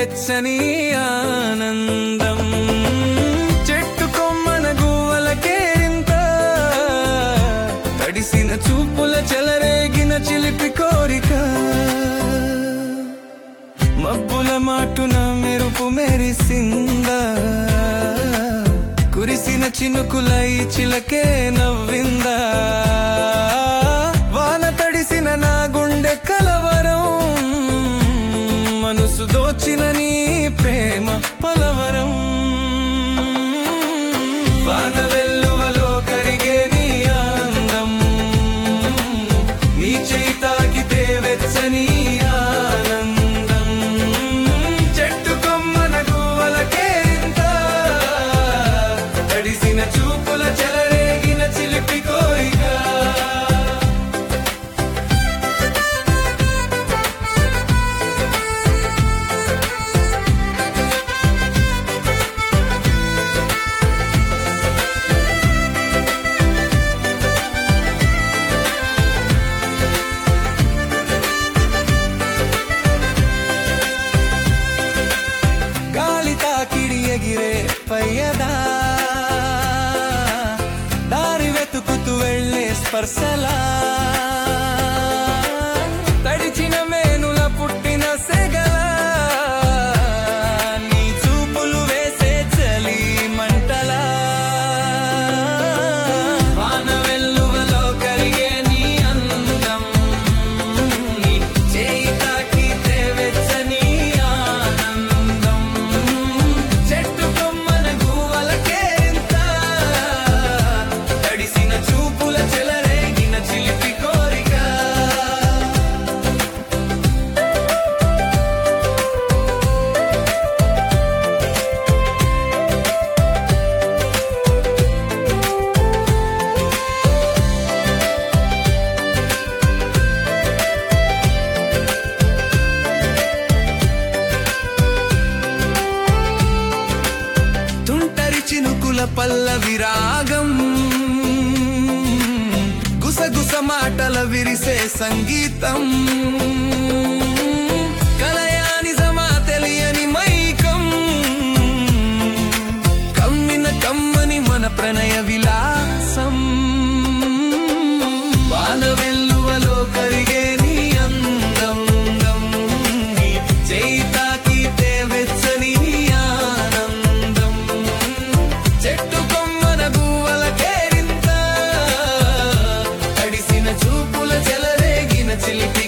వెచ్చని ఆనందం చెట్టు కొమ్మన గువ్వల కేరింత తడిసిన చూపుల చెలరేగిన చిలిపి కోరిక మబ్బుల మాటున మెరుపు మెరిసిందా కురిసిన చినుకులై చిలకే నవ్విందా వాన తడిసిన నా గుండె కలవరం మనసు దోచిన నీ ప్రేమ పలవరం వాన వెల్లువలో కరిగే నీ అందం నీ చేయి తాకితే వెచ్చని ఆనందం చెట్టు కొమ్మన గువ్వలకే ఇంత తడిసిన చూపుల చెలరేగిన చిలిపి కోరిక గాలి తాకిడి ఎగిరే పయ్యదా దారి వెతుకుతూ వెళ్ళే స్పర్శలా తడిచిన మేనుల పుట్టిన సెగల నీ చూపులు వేసే చలి మంటలా వాన వెల్లువలో కరిగే నీ అందం నీ చేయి తాకితే వెచ్చని ఆనందం చెట్టు కొమ్మన గువ్వలకే ఇంత తడిసిన చూపుల చెలరేగిన చిలిపి కోరిక తుంటరి చినుకుల పల్ల విరాగం గుసగుస మాటల విరిసే సంగీతం కలయాని సమా తెలియని మైకం కమ్మిన కమ్మని మన ప్రణయ విలాసం వాన వెల్లువలో కరిగే నీ అందం నీ చేయి తాకితే వెచ్చని ఆనందం చెట్టు కొమ్మన గువ్వల కేరింత తడిసిన చూపుల చెలరేగిన చిలిపి